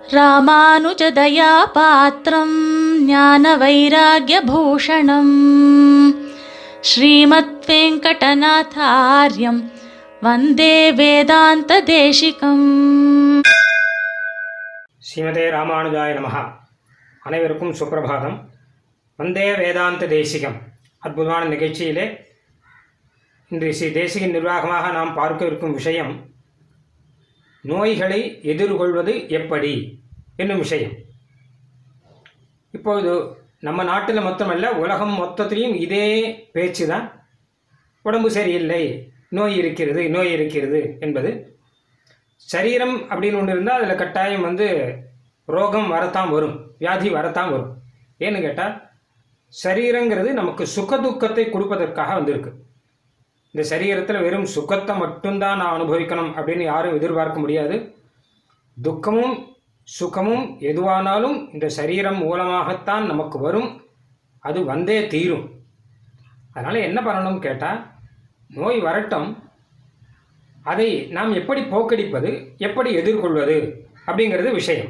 ராமானுஜதயா பாத்திரம் ஞான வைராகியபூஷணம் ஸ்ரீமத் வெங்கடநாதாரியம் வந்தே வேதாந்த தேசிகம் ஸ்ரீமதே ராமானுஜாய நமஹா அனைவருக்கும் சுப்பிரபாதம் வந்தே வேதாந்த தேசிகம் அற்புதமான நிகழ்ச்சியிலே இன்று ஸ்ரீ தேசிக நிர்வாகமாக நாம் பார்க்க இருக்கும் விஷயம் நோய்களை எதிர்கொள்வது எப்படி என்னும் விஷயம் இப்பொழுது நம்ம நாட்டில் மொத்தமல்ல உலகம் மொத்தத்திலையும் இதே பேச்சு தான் உடம்பு சரியில்லை நோய் இருக்கிறது நோய் இருக்கிறது என்பது சரீரம் அப்படின்னு ஒன்று இருந்தால் அதில் கட்டாயம் வந்து ரோகம் வரத்தான் வரும் வியாதி வரத்தான் வரும் ஏன்னு கேட்டால் சரீரங்கிறது நமக்கு சுக துக்கத்தை கொடுப்பதற்காக வந்திருக்கு இந்த சரீரத்தில் வெறும் சுகத்தை மட்டும்தான் நான் அனுபவிக்கணும் அப்படின்னு யாரும் எதிர்பார்க்க முடியாது துக்கமும் சுகமும் எதுவானாலும் இந்த சரீரம் மூலமாகத்தான் நமக்கு வரும் அது வந்தே தீரும் அதனால் என்ன பண்ணணும் கேட்டால் நோய் வரட்டும் அதை நாம் எப்படி போக்கடிப்பது எப்படி எதிர்கொள்வது அப்படிங்கிறது விஷயம்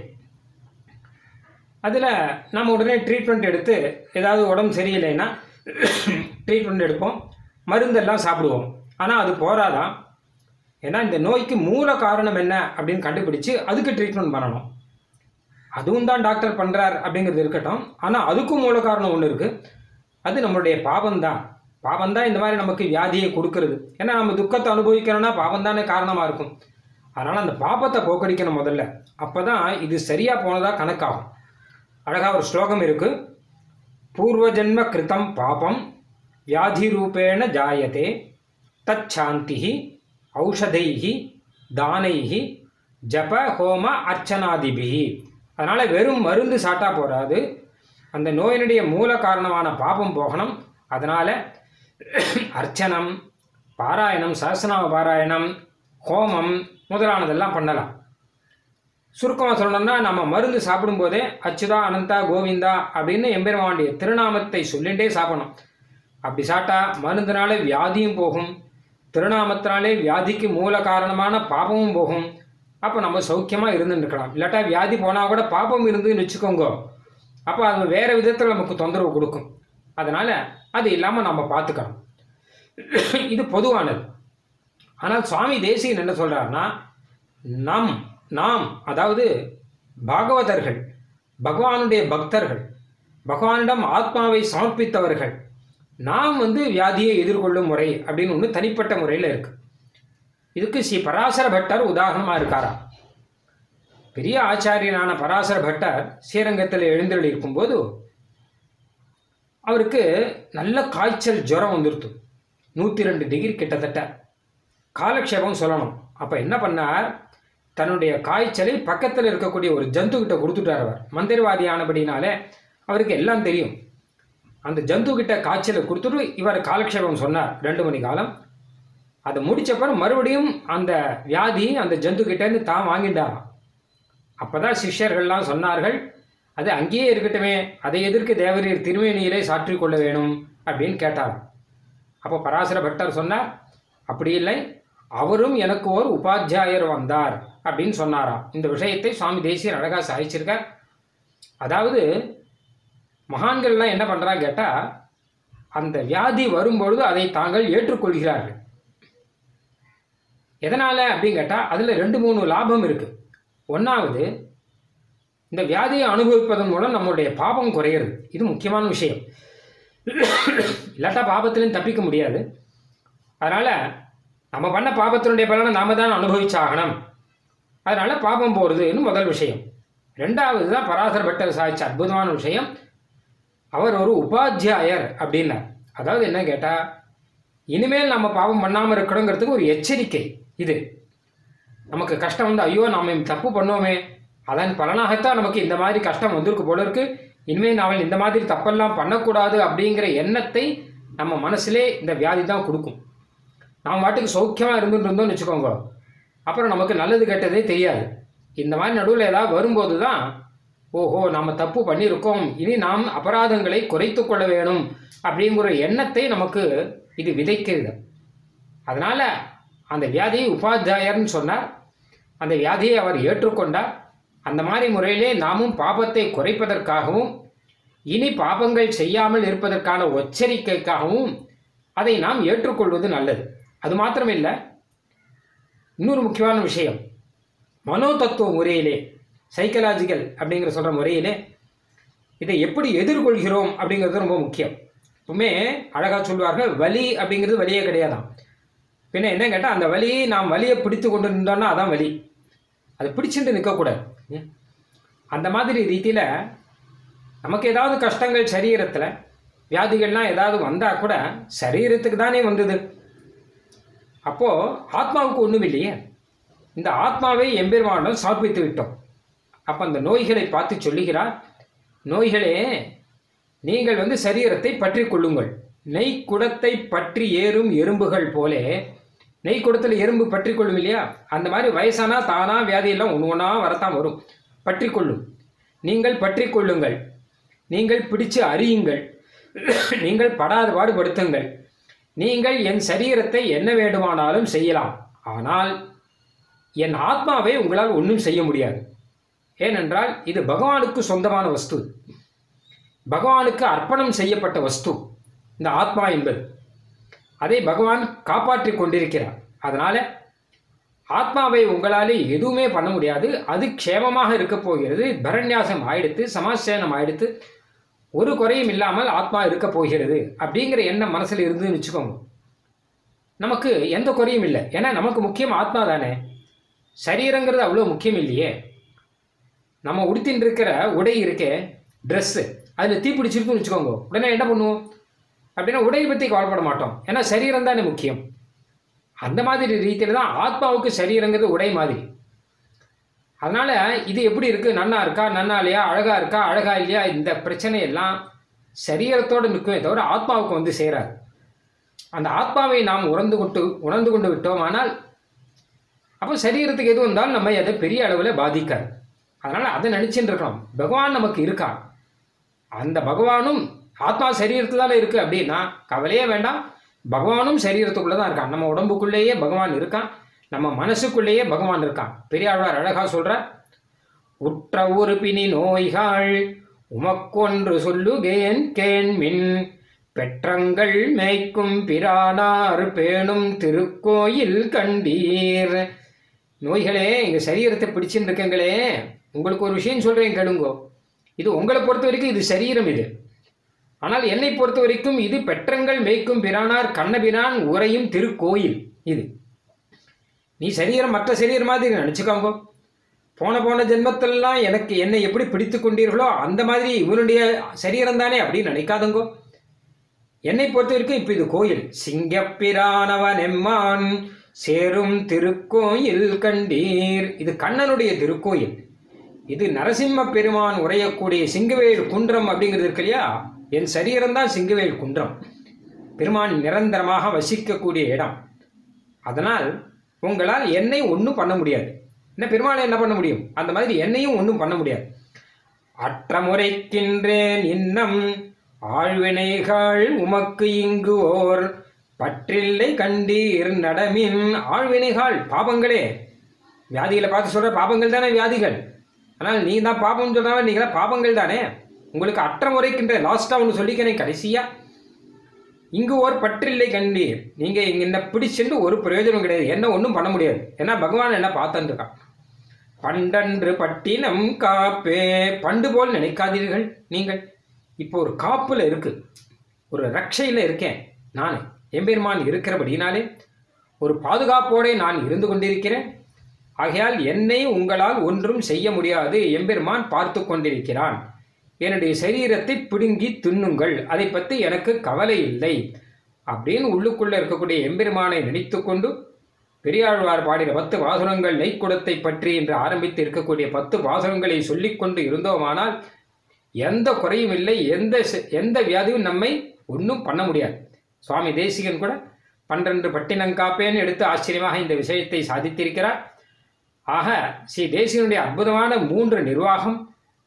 அதில் நாம் உடனே ட்ரீட்மெண்ட் எடுத்து ஏதாவது உடம்பு சரியில்லைன்னா ட்ரீட்மெண்ட் எடுப்போம் மருந்தெல்லாம் சாப்பிடுவோம் ஆனால் அது போராதான் ஏன்னா இந்த நோய்க்கு மூல காரணம் என்ன அப்படின்னு கண்டுபிடிச்சு அதுக்கு ட்ரீட்மெண்ட் பண்ணணும் அதுவும் தான் டாக்டர் பண்ணுறார் அப்படிங்கிறது இருக்கட்டும் ஆனால் அதுக்கும் மூல காரணம் ஒன்று இருக்குது அது நம்மளுடைய பாவம்தான் பாவம்தான் இந்த மாதிரி நமக்கு வியாதியை கொடுக்கறது ஏன்னா நம்ம துக்கத்தை அனுபவிக்கணும்னா பாவம் தானே காரணமாக இருக்கும் அதனால் அந்த பாபத்தை போக்கடிக்கணும் முதல்ல அப்போ தான் இது சரியாக போனதாக கணக்காகும் அழகாக ஒரு ஸ்லோகம் இருக்குது பூர்வஜன்ம கிருதம் பாபம் வியாதி ரூபேண ஜாயதே தச்சாந்தி ஔஷதைஹி தானைஹி ஜப ஹோம அர்ச்சனாதிபிஹி அதனால் வெறும் மருந்து சாட்டா போராது அந்த நோயினுடைய மூல காரணமான பாபம் போகணும் அதனால் அர்ச்சனம் பாராயணம் சஹஸ்ரநாம பாராயணம் ஹோமம் முதலானதெல்லாம் பண்ணலாம் சுருக்கமாக சொல்லணும்னா நம்ம மருந்து சாப்பிடும்போதே அச்சுதா அனந்தா கோவிந்தா அப்படின்னு எம்பெருமானுடைய திருநாமத்தை சொல்லிகிட்டே சாப்பிடணும் அப்படி சாப்பிட்டா மருந்தினாலே வியாதியும் போகும் திருநாமத்தினாலே வியாதிக்கு மூல காரணமான பாபமும் போகும் அப்போ நம்ம சௌக்கியமாக இருந்துட்டு இருக்கலாம் இல்லாட்டா வியாதி போனால் கூட பாபம் இருந்துன்னு வச்சுக்கோங்க அப்போ அது வேறு விதத்தில் நமக்கு தொந்தரவு கொடுக்கும் அதனால் அது இல்லாமல் நம்ம பார்த்துக்கணும் இது பொதுவானது ஆனால் சுவாமி தேசிகன் என்ன சொல்கிறாருன்னா நம் நாம் அதாவது பாகவதர்கள் பகவானுடைய பக்தர்கள் பகவானிடம் ஆத்மாவை சமர்ப்பித்தவர்கள் நாம் வந்து வியாதியை எதிர்கொள்ளும் முறை அப்படின்னு ஒன்று தனிப்பட்ட முறையில் இருக்கு இதுக்கு ஸ்ரீ பராசர பட்டர் உதாரணமாக இருக்காரா பெரிய ஆச்சாரியனான பராசர பட்டர் ஸ்ரீரங்கத்தில் எழுந்தருளி இருக்கும்போது அவருக்கு நல்ல காய்ச்சல் ஜுரம் வந்துருத்து நூற்றி ரெண்டு டிகிரி கிட்டத்தட்ட காலக்ஷேபம் சொல்லணும் அப்போ என்ன பண்ணார் தன்னுடைய காய்ச்சலை பக்கத்தில் இருக்கக்கூடிய ஒரு ஜந்துக்கிட்ட கொடுத்துட்டார் அவர் மந்திரவாதியானபடினாலே அவருக்கு எல்லாம் தெரியும் அந்த ஜந்து கிட்ட காய்ச்சலை கொடுத்துட்டு இவர் காலக்ஷேபம் சொன்னார் ரெண்டு மணி காலம் அதை முடிச்சப்பறம் மறுபடியும் அந்த வியாதி அந்த ஜந்து கிட்டேருந்து தான் வாங்கிட்டாராம் அப்போ தான் சிஷ்யர்கள்லாம் சொன்னார்கள் அது அங்கேயே இருக்கட்டுமே அதை எதிர்க்கு தேவரீர் திருமேனியிலே சாற்றிக் கொள்ள வேணும் அப்படின்னு கேட்டாராம் அப்போ பராசர பட்டர் சொன்னார் அப்படி இல்லை அவரும் எனக்கு ஒரு உபாத்தியாயர் வந்தார் அப்படின்னு சொன்னாராம் இந்த விஷயத்தை சுவாமி தேசியர் அழகாக சாதிச்சிருக்கார் அதாவது மகான்கள்லாம் என்ன பண்ணுறாங்க கேட்டால் அந்த வியாதி வரும்பொழுது அதை தாங்கள் ஏற்றுக்கொள்கிறார்கள் எதனால் அப்படின்னு கேட்டால் அதில் ரெண்டு மூணு லாபம் இருக்குது ஒன்றாவது இந்த வியாதியை அனுபவிப்பதன் மூலம் நம்மளுடைய பாபம் குறையிறது இது முக்கியமான விஷயம் இல்லாட்டா பாபத்திலையும் தப்பிக்க முடியாது அதனால் நம்ம பண்ண பாபத்தினுடைய பலனை நாம தான் அனுபவிச்சாகணும் அதனால் பாபம் போகிறதுன்னு முதல் விஷயம் ரெண்டாவது தான் பராசர பட்டர் சாதிச்ச அற்புதமான விஷயம் அவர் ஒரு உபாத்தியாயர் அப்படின்னார் அதாவது என்ன கேட்டால் இனிமேல் நம்ம பாவம் பண்ணாமல் இருக்கணுங்கிறதுக்கு ஒரு எச்சரிக்கை இது நமக்கு கஷ்டம் வந்து ஐயோ நாம் தப்பு பண்ணோமே அதன் பலனாகத்தான் நமக்கு இந்த மாதிரி கஷ்டம் வந்திருக்கு போல இருக்கு இனிமேல் நாமல் இந்த மாதிரி தப்பெல்லாம் பண்ணக்கூடாது அப்படிங்கிற எண்ணத்தை நம்ம மனசுலே இந்த வியாதி தான் கொடுக்கும் நாம் வாட்டுக்கு சௌக்கியமாக இருந்துட்டு இருந்தோம்னு வச்சுக்கோங்க அப்புறம் நமக்கு நல்லது கெட்டதே தெரியாது இந்த மாதிரி நடுவில் ஏதாவது வரும்போது தான் ஓஹோ நம்ம தப்பு பண்ணியிருக்கோம் இனி நாம் அபராதங்களை குறைத்து கொள்ள வேணும் அப்படிங்கிற எண்ணத்தை நமக்கு இது விதைக்கிறது அதனால் அந்த வியாதியை உபாத்தியாயர்னு சொன்னார் அந்த வியாதியை அவர் ஏற்றுக்கொண்டார் அந்த மாதிரி முறையிலே நாமும் பாபத்தை குறைப்பதற்காகவும் இனி பாபங்கள் செய்யாமல் இருப்பதற்கான எச்சரிக்கைக்காகவும் அதை நாம் ஏற்றுக்கொள்வது நல்லது அது மாத்திரமில்லை இன்னொரு முக்கியமான விஷயம் மனோ தத்துவ முறையிலே சைக்கலாஜிக்கல் அப்படிங்கிற சொல்கிற முறையிலே இதை எப்படி எதிர்கொள்கிறோம் அப்படிங்கிறது ரொம்ப முக்கியம் எப்பவுமே அழகாக சொல்லுவார்கள் வலி அப்படிங்கிறது வலியே கிடையாதாம் பின்ன என்ன கேட்டால் அந்த வலியை நாம் வலியை பிடித்து கொண்டு நின்றோம்னா அதான் வலி அது பிடிச்சிட்டு நிற்கக்கூடாது ஏன்? அந்த மாதிரி ரீதியில் நமக்கு ஏதாவது கஷ்டங்கள் சரீரத்தில் வியாதிகள்லாம் ஏதாவது வந்தால் கூட சரீரத்துக்கு தானே வந்தது அப்போது ஆத்மாவுக்கு ஒன்றும் இல்லையே இந்த ஆத்மாவை எம்பெருமானிடம் சமர்ப்பித்து விட்டோம் அப்போ அந்த நோய்களை பார்த்து சொல்லுகிறார் நோய்களே நீங்கள் வந்து சரீரத்தை பற்றி கொள்ளுங்கள் நெய் குடத்தை பற்றி ஏறும் எறும்புகள் போலே நெய் குடத்தில் எறும்பு பற்றி கொள்ளும் இல்லையா அந்த மாதிரி வயசானா தானா வியாதியெல்லாம் ஒன்று ஒன்றா வரத்தான் வரும் பற்றி கொள்ளும் நீங்கள் பற்றி கொள்ளுங்கள் நீங்கள் பிடிச்சு அறியுங்கள் நீங்கள் படாத பாடுபடுத்துங்கள் நீங்கள் என் சரீரத்தை என்ன வேண்டுமானாலும் செய்யலாம் ஆனால் என் ஆத்மாவை உங்களால் ஒன்றும் செய்ய முடியாது ஏனென்றால் இது பகவானுக்கு சொந்தமான வஸ்து பகவானுக்கு அர்ப்பணம் செய்யப்பட்ட வஸ்து இந்த ஆத்மா என்பது அதை பகவான் காப்பாற்றி கொண்டிருக்கிறார் அதனால ஆத்மாவை உங்களாலே எதுவுமே பண்ண முடியாது அது க்ஷேமமாக இருக்க போகிறது பரண்யாசம் ஆயிடுத்து சமாசேனம் ஆயிடுத்து ஒரு குறையும் இல்லாமல் ஆத்மா இருக்க போகிறது அப்படிங்கிற எண்ணம் மனசில் இருந்துன்னு வச்சுக்கோங்க நமக்கு எந்த குறையும் இல்லை ஏன்னா நமக்கு முக்கியம் ஆத்மா தானே சரீரங்கிறது அவ்வளோ முக்கியம் இல்லையே நம்ம உடுத்தின்னு இருக்கிற உடை இருக்கே ட்ரெஸ்ஸு அதில் தீ பிடிச்சிருக்குன்னு வச்சுக்கோங்க உடனே என்ன பண்ணுவோம் அப்படின்னா உடையை பற்றி கவலைப்பட மாட்டோம் ஏன்னா சரீரம் தானே முக்கியம் அந்த மாதிரி ரீதியில் தான் ஆத்மாவுக்கு சரீரங்கிறது உடை மாதிரி அதனால் இது எப்படி இருக்குது நன்னா இருக்கா நன்னா இல்லையா அழகாக இருக்கா அழகா இல்லையா இந்த பிரச்சனை எல்லாம் சரீரத்தோடு நிற்குமே தவிர ஆத்மாவுக்கு வந்து சேராது அந்த ஆத்மாவை நாம் உணர்ந்து கொண்டு உணர்ந்து கொண்டு விட்டோம் ஆனால் அப்போ சரீரத்துக்கு எது வந்தாலும் நம்ம அதை பெரிய அளவில் பாதிக்காது அதனால் அதை நினச்சின்னு இருக்கணும் பகவான் நமக்கு இருக்கா அந்த பகவானும் ஆத்மா சரீரத்தில் தானே இருக்குது அப்படின்னா கவலையே வேண்டாம் பகவானும் சரீரத்துக்குள்ளே தான் இருக்கான் நம்ம உடம்புக்குள்ளேயே பகவான் இருக்கான் நம்ம மனசுக்குள்ளேயே பகவான் இருக்கான் பெரியாழ்வார் அழகா சொல்கிறார் உற்ற உறுப்பினி நோய்கள் உமக்கொன்று சொல்லுகேன் கேண்மின் பெற்றங்கள் மேய்க்கும் பிரானார் பேணும் திருக்கோயில் கண்டீர் நோய்களே எங்கள் சரீரத்தை பிடிச்சுன்னு இருக்கங்களே உங்களுக்கு ஒரு விஷயம் சொல்கிறேன் கேளுங்கோ இது உங்களை பொறுத்த வரைக்கும் இது சரீரம் இது ஆனால் என்னை பொறுத்த வரைக்கும் இது பெற்றங்கள் மேய்க்கும் பிரானார் கண்ணபிரான் உறையும் திருக்கோயில் இது நீ சரீரம் மற்ற சரீரம் மாதிரி நினச்சிக்கோங்க போன போன ஜென்மத்திலலாம் எனக்கு என்னை எப்படி பிடித்து கொண்டீர்களோ அந்த மாதிரி இவனுடைய சரீரம் தானே அப்படின்னு நினைக்காதங்கோ என்னை பொறுத்த வரைக்கும் இப்போ இது கோயில் சிங்கப்பிரானவன் எம்மான் சேரும் திருக்கோயில் கண்டீர் இது கண்ணனுடைய திருக்கோயில் இது நரசிம்ம பெருமான் உரையக்கூடிய சிங்கவேல் குன்றம் அப்படிங்கிறது இருக்கு இல்லையா என் சரீரம் தான் சிங்கவேல் குன்றம் பெருமான் நிரந்தரமாக வசிக்கக்கூடிய இடம் அதனால் உங்களால் என்னை ஒன்றும் பண்ண முடியாது என்ன பெருமாளை என்ன பண்ண முடியும் அந்த மாதிரி என்னையும் ஒன்றும் பண்ண முடியாது அற்ற முறைக்கின்றேன் இன்னம் ஆழ்வினைகள் உமக்கு இங்கு ஓர் பற்றில்லை கண்டீர் நடமின் ஆழ்வினைகள் பாபங்களே வியாதிகளை பார்த்து சொல்ற பாபங்கள் தானே வியாதிகள் ஆனால் நீ தான் பாபம் சொல்றாங்க நீங்களா பாபங்கள் தானே உங்களுக்கு அற்ற முறைக்கின்ற லாஸ்ட்டாக ஒன்று சொல்லிக்கிறேன் கடைசியா இங்கு ஓர் பற்றில்லை கண்டீர் நீங்க இங்க என்ன பிடிச்சிட்டு ஒரு பிரயோஜனம் கிடையாது என்ன ஒன்றும் பண்ண முடியாது ஏன்னா பகவான் என்ன பார்த்துட்டு இருக்கான் பண்டன்று பட்டினம் காப்பே பண்டு போல் நினைக்காதீர்கள் நீங்கள் இப்போ ஒரு காப்புல இருக்கு ஒரு ரட்சையில் இருக்கேன் நான் எம்பெருமான் இருக்கிறபடினாலே ஒரு பாதுகாப்போடே நான் இருந்து கொண்டிருக்கிறேன் ஆகையால் என்னை உங்களால் ஒன்றும் செய்ய முடியாது எம்பெருமான் பார்த்து கொண்டிருக்கிறான் என்னுடைய சரீரத்தை பிடுங்கி தின்னுங்கள் அதை பற்றி எனக்கு கவலை இல்லை அப்படின்னு உள்ளுக்குள்ள இருக்கக்கூடிய எம்பெருமானை நினைத்து கொண்டு பெரியாழ்வார் பாடின பத்து பாசுரங்கள் நெய்க்குடத்தை பற்றி என்று ஆரம்பித்து இருக்கக்கூடிய பத்து பாசுரங்களை சொல்லிக்கொண்டு இருந்தோமானால் எந்த குறையும் இல்லை எந்த ச- எந்த வியாதியும் நம்மை ஒன்றும் பண்ண முடியாது சுவாமி தேசிகன் கூட பன்னிரண்டு பட்டினங்காப்பேன்னு எடுத்து ஆச்சரியமாக இந்த விஷயத்தை சாதித்திருக்கிறார் ஆக ஸ்ரீ தேசிகனுடைய அற்புதமான மூன்று நிர்வாகம்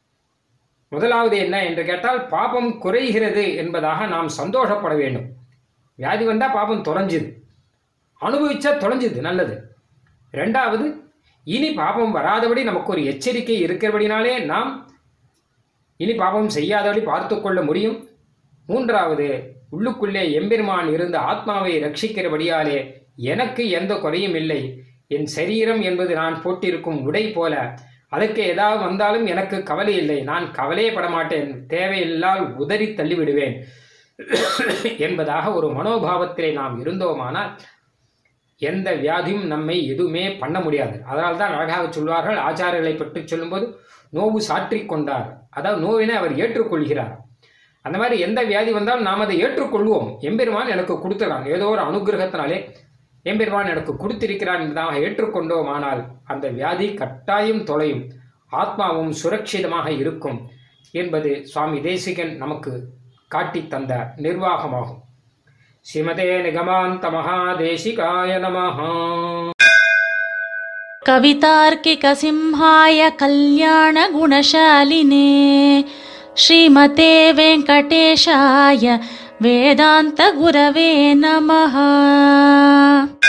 முதலாவது என்ன என்று கேட்டால் பாபம் குறைகிறது என்பதாக நாம் சந்தோஷப்பட வேண்டும் வியாதி வந்தால் பாபம் தொலைஞ்சுது அனுபவிச்சா தொலைஞ்சுது நல்லது ரெண்டாவது இனி பாபம் வராதபடி நமக்கு ஒரு எச்சரிக்கை இருக்கிறபடினாலே நாம் இனி பாபம் செய்யாதபடி பார்த்து கொள்ள முடியும் மூன்றாவது உள்ளுக்குள்ளே எம்பெருமான் இருந்து ஆத்மாவை ரட்சிக்கிறபடியாலே எனக்கு எந்த குறையும் இல்லை என் சரீரம் என்பது நான் போட்டிருக்கும் உடை போல அதற்கு ஏதாவது வந்தாலும் எனக்கு கவலை இல்லை நான் கவலையே பட மாட்டேன் தேவையில்லால் உதறி தள்ளிவிடுவேன் என்பதாக ஒரு மனோபாவத்திலே நாம் இருந்தோமானால் எந்த வியாதியும் நம்மை எதுவுமே பண்ண முடியாது அதனால தான் அழகாக சொல்வார்கள் ஆச்சாரங்களை பற்றி சொல்லும்போது நோவு சாற்றிக் கொண்டார் அதாவது நோவினை அவர் ஏற்றுக்கொள்கிறார் அந்த மாதிரி எந்த வியாதி வந்தாலும் நாம் அதை ஏற்றுக்கொள்வோம் எம்பெருமான் எனக்கு கொடுத்துறான் ஏதோ ஒரு அனுகிரகத்தினாலே எம்பெருமான் எனக்கு கொடுத்திருக்கிறான் என்பதாக ஏற்றுக்கொண்டோம் ஆனால் அந்த வியாதி கட்டாயம் தொலையும் ஆத்மாவும் சுரட்சிதமாக இருக்கும் என்பது சுவாமி தேசிகன் நமக்கு காட்டித் தந்த நிர்வாகமாகும் ஸ்ரீமதே நிகமாந்த மகாதேசிகாய நமஹா कवितार्किकसिंहाय कल्याणगुणशालिने श्रीमते वेङ्कटेशाय वेदान्तगुरवे नमः